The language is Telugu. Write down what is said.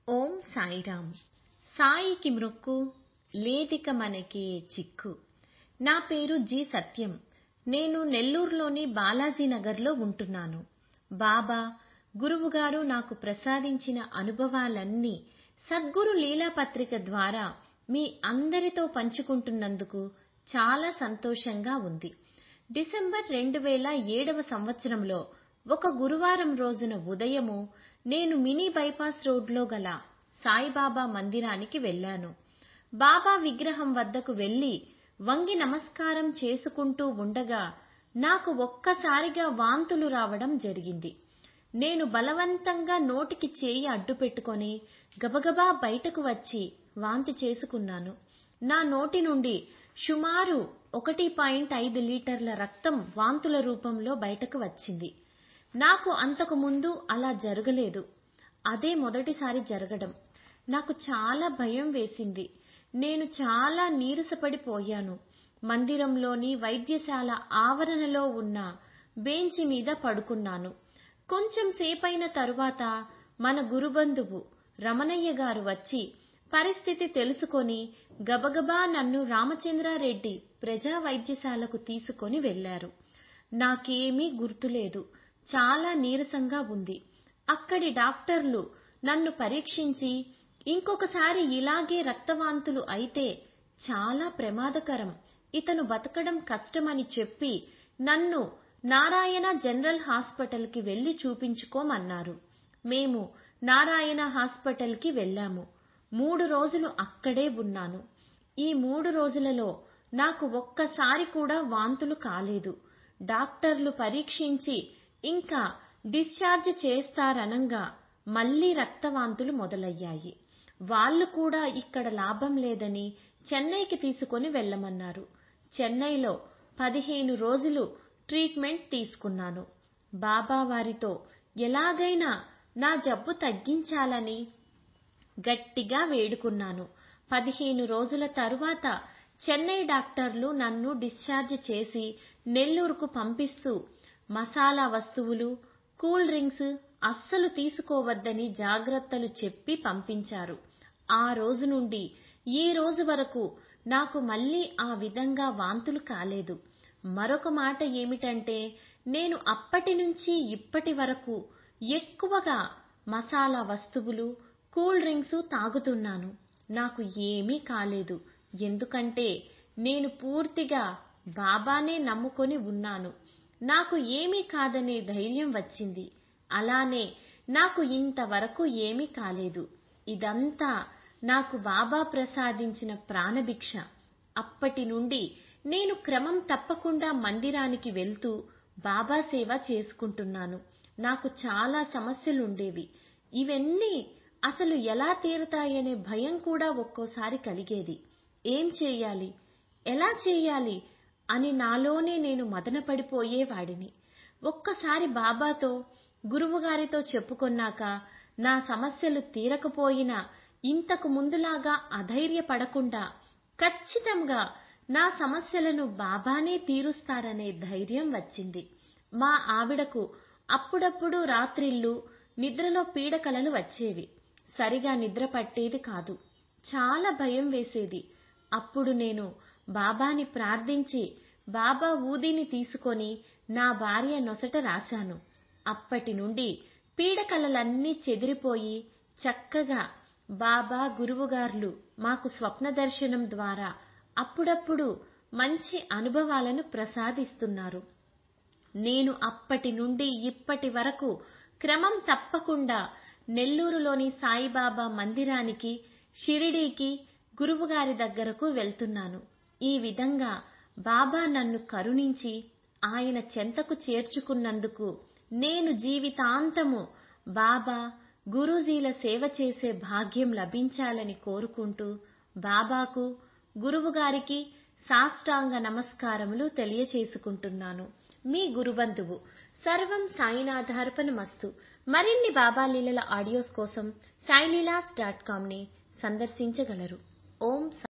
ఓం సాయిరామ్ సాయికి మ్రొక్కు లేదిక మనకే చిక్కు నా పేరు జి సత్యం నేను నెల్లూరులోని బాలాజీనగర్లో ఉంటున్నాను బాబా గురువుగారు నాకు ప్రసాదించిన అనుభవాలన్నీ సద్గురు లీలా పత్రిక ద్వారా మీ అందరితో పంచుకుంటున్నందుకు చాలా సంతోషంగా ఉంది డిసెంబర్ 2007వ సంవత్సరంలో ఒక గురువారం రోజున ఉదయం నేను మినీ బైపాస్ రోడ్లో గల సాయిబాబా మందిరానికి వెళ్ళాను బాబా విగ్రహం వద్దకు వెళ్లి వంగి నమస్కారం చేసుకుంటూ ఉండగా నాకు ఒక్కసారిగా వాంతులు రావడం జరిగింది నేను బలవంతంగా నోటికి చేయి అడ్డుపెట్టుకొని గబగబా బయటకు వచ్చి వాంతి చేసుకున్నాను నా నోటి నుండి సుమారు 1.5 లీటర్ల రక్తం వాంతుల రూపంలో బయటకు వచ్చింది నాకు అంతకు ముందు అలా జరగలేదు అదే మొదటిసారి జరగడం నాకు చాలా భయం వేసింది నేను చాలా నీరసపడిపోయాను మందిరంలోని వైద్యశాల ఆవరణలో ఉన్న బెంచి మీద పడుకున్నాను కొంచెం సేపైన తరువాత మన గురుబంధువు రమణయ్య గారు వచ్చి పరిస్థితి తెలుసుకొని గబగబా నన్ను రామచంద్రారెడ్డి ప్రజా వైద్యశాలకు తీసుకొని వెళ్లారు నాకేమీ గుర్తులేదు చాలా నీరసంగా ఉంది అక్కడి డాక్టర్లు నన్ను పరీక్షించి ఇంకొకసారి ఇలాగే రక్తవాంతులు అయితే చాలా ప్రమాదకరం ఇతను బతకడం కష్టమని చెప్పి నన్ను నారాయణ జనరల్ హాస్పిటల్కి వెళ్లి చూపించుకోమన్నారు మేము నారాయణ హాస్పిటల్కి వెళ్ళాము మూడు రోజులు అక్కడే ఉన్నాను ఈ మూడు రోజులలో నాకు ఒక్కసారి కూడా వాంతులు కాలేదు డాక్టర్లు పరీక్షించి ఇంకా డిశ్చార్జ్ చేస్తారనంగా మళ్లీ రక్తవాంతులు మొదలయ్యాయి వాళ్లు కూడా ఇక్కడ లాభం లేదని చెన్నైకి తీసుకొని వెళ్లమన్నారు చెన్నైలో 15 రోజులు ట్రీట్మెంట్ తీసుకున్నాను బాబా వారితో ఎలాగైనా నా జబ్బు తగ్గించాలని గట్టిగా వేడుకున్నాను 15 రోజుల తరువాత చెన్నై డాక్టర్లు నన్ను డిశ్చార్జ్ చేసి నెల్లూరుకు పంపిస్తూ మసాలా వస్తువులు కూల్ డ్రింక్స్ అస్సలు తీసుకోవద్దని జాగ్రత్తలు చెప్పి పంపించారు ఆ రోజు నుండి ఈ రోజు వరకు నాకు మళ్లీ ఆ విధంగా వాంతులు కాలేదు మరొక మాట ఏమిటంటే నేను అప్పటి నుంచి ఇప్పటి వరకు ఎక్కువగా మసాలా వస్తువులు కూల్ డ్రింక్స్ తాగుతున్నాను నాకు ఏమీ కాలేదు ఎందుకంటే నేను పూర్తిగా బాబానే నమ్ముకొని ఉన్నాను నాకు ఏమీ కాదనే ధైర్యం వచ్చింది అలానే నాకు ఇంతవరకు ఏమీ కాలేదు ఇదంతా నాకు బాబా ప్రసాదించిన ప్రాణభిక్ష అప్పటి నుండి నేను క్రమం తప్పకుండా మందిరానికి వెళ్తూ బాబా సేవ చేసుకుంటున్నాను నాకు చాలా సమస్యలుండేవి ఇవన్నీ అసలు ఎలా తీరతాయనే భయం కూడా ఒక్కోసారి కలిగేది ఏం చేయాలి ఎలా చేయాలి అని నాలోనే నేను మదనపడిపోయేవాడిని ఒక్కసారి బాబాతో గురువుగారితో చెప్పుకొన్నాక నా సమస్యలు తీరకపోయినా ఇంతకు ముందులాగా అధైర్యపడకుండా ఖచ్చితంగా నా సమస్యలను బాబానే తీరుస్తారనే ధైర్యం వచ్చింది మా ఆవిడకు అప్పుడప్పుడు రాత్రిళ్ళు నిద్రలో పీడకలలు వచ్చేవి సరిగా నిద్ర పట్టేది కాదు చాలా భయం వేసేది అప్పుడు నేను బాబాని ప్రార్థించి బాబా ఊదిని తీసుకొని నా భార్య నొసట రాశాను అప్పటి నుండి పీడకలలన్నీ చెదిరిపోయి చక్కగా బాబా గురువుగార్లు మాకు స్వప్న దర్శనం ద్వారా అప్పుడప్పుడు మంచి అనుభవాలను ప్రసాదిస్తున్నారు నేను అప్పటి నుండి ఇప్పటి వరకు క్రమం తప్పకుండా నెల్లూరులోని సాయిబాబా మందిరానికి షిరిడీకి గురువుగారి దగ్గరకు వెళ్తున్నాను ఈ విధంగా బాబా నన్ను కరుణించి ఆయన చెంతకు చేర్చుకున్నందుకు నేను జీవితాంతము బాబా గురూజీల సేవ చేసే భాగ్యం లభించాలని కోరుకుంటూ బాబాకు గురువుగారికి సాష్టాంగ నమస్కారములు తెలియచేసుకుంటున్నాను మీ గురుబంధువు సర్వం సాయినాథార్పణమస్తు మరిన్ని బాబా లీలల ఆడియోస్ కోసం సాయిలీలాస్ డాట్ కామ్ ని సందర్శించగలరు ఓం